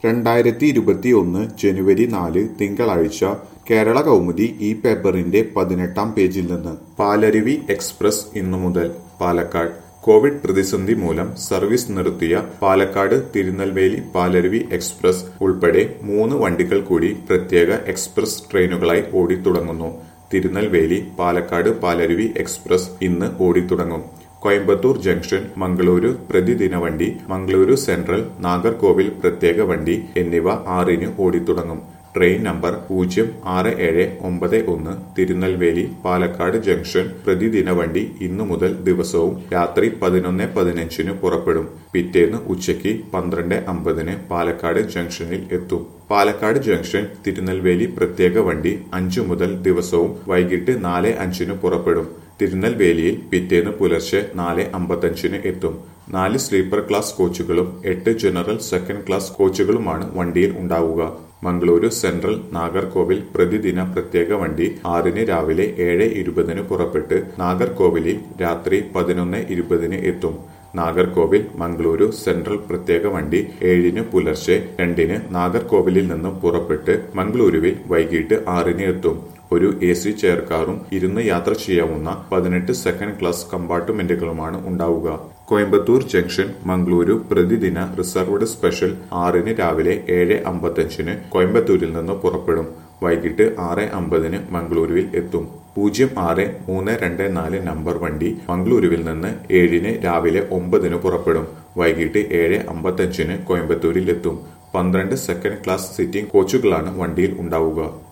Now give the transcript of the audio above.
രണ്ടായിരത്തി ഇരുപത്തിയൊന്ന് ജനുവരി നാല് തിങ്കളാഴ്ച കേരള കൗമുദി ഈ പേപ്പറിന്റെ പതിനെട്ടാം പേജിൽ നിന്ന് പാലരുവി എക്സ്പ്രസ് ഇന്നു മുതൽ പാലക്കാട് കോവിഡ് പ്രതിസന്ധി മൂലം സർവീസ് നിർത്തിയ പാലക്കാട് തിരുനെൽവേലി പാലരുവി എക്സ്പ്രസ് ഉൾപ്പെടെ മൂന്ന് വണ്ടികൾ കൂടി പ്രത്യേക എക്സ്പ്രസ് ട്രെയിനുകളായി ഓടിത്തുടങ്ങുന്നു തിരുനെൽവേലി പാലക്കാട് പാലരുവി എക്സ്പ്രസ് ഇന്ന് ഓടിത്തുടങ്ങും കോയമ്പത്തൂർ ജംഗ്ഷൻ മംഗളൂരു പ്രതിദിന വണ്ടി മംഗളൂരു സെൻട്രൽ നാഗർകോവിൽ പ്രത്യേക വണ്ടി എന്നിവ ആറിന് ഓടിത്തുടങ്ങും ട്രെയിൻ നമ്പർ പൂജ്യം ആറ് ഏഴ് ഒമ്പത് ഒന്ന് തിരുനെൽവേലി പാലക്കാട് ജംഗ്ഷൻ പ്രതിദിന വണ്ടി ഇന്നു മുതൽ ദിവസവും രാത്രി പതിനൊന്ന് പതിനഞ്ചിന് പുറപ്പെടും പിറ്റേന്ന് ഉച്ചയ്ക്ക് പന്ത്രണ്ട് അമ്പതിന് പാലക്കാട് ജംഗ്ഷനിൽ എത്തും പാലക്കാട് ജംഗ്ഷൻ തിരുനെൽവേലി പ്രത്യേക വണ്ടി അഞ്ചു മുതൽ ദിവസവും വൈകിട്ട് നാല് അഞ്ചിന് പുറപ്പെടും തിരുനെൽവേലിയിൽ പിറ്റേന്ന് പുലർച്ചെ നാല് അമ്പത്തഞ്ചിന് എത്തും നാല് സ്ലീപ്പർ ക്ലാസ് കോച്ചുകളും എട്ട് ജനറൽ സെക്കൻഡ് ക്ലാസ് കോച്ചുകളുമാണ് വണ്ടിയിൽ ഉണ്ടാവുക മംഗളൂരു സെൻട്രൽ നാഗർകോവിൽ പ്രതിദിന പ്രത്യേക വണ്ടി ആറിന് രാവിലെ ഏഴ് ഇരുപതിന് പുറപ്പെട്ട് നാഗർകോവിലിൽ രാത്രി പതിനൊന്ന് ഇരുപതിന് എത്തും നാഗർകോവിൽ മംഗളൂരു സെൻട്രൽ പ്രത്യേക വണ്ടി ഏഴിന് പുലർച്ചെ രണ്ടിന് നാഗർകോവിലിൽ നിന്ന് പുറപ്പെട്ട് മംഗളൂരുവിൽ വൈകിട്ട് ആറിന് എത്തും ഒരു എ സി ചെയർ കാറും ഇരുന്ന് യാത്ര ചെയ്യാവുന്ന പതിനെട്ട് സെക്കൻഡ് ക്ലാസ് കമ്പാർട്ട്മെന്റുകളുമാണ് ഉണ്ടാവുക കോയമ്പത്തൂർ ജംഗ്ഷൻ മംഗളൂരു പ്രതിദിന റിസർവ്ഡ് സ്പെഷ്യൽ ആറിന് രാവിലെ ഏഴ് അമ്പത്തഞ്ചിന് കോയമ്പത്തൂരിൽ നിന്ന് പുറപ്പെടും വൈകിട്ട് ആറ് അമ്പതിന് മംഗളൂരുവിൽ എത്തും പൂജ്യം ആറ് മൂന്ന് രണ്ട് നാല് നമ്പർ വണ്ടി മംഗളൂരുവിൽ നിന്ന് ഏഴിന് രാവിലെ ഒമ്പതിന് പുറപ്പെടും വൈകിട്ട് ഏഴ് അമ്പത്തഞ്ചിന് കോയമ്പത്തൂരിൽ എത്തും പന്ത്രണ്ട് സെക്കൻഡ് ക്ലാസ് സിറ്റിംഗ് കോച്ചുകളാണ് വണ്ടിയിൽ ഉണ്ടാവുക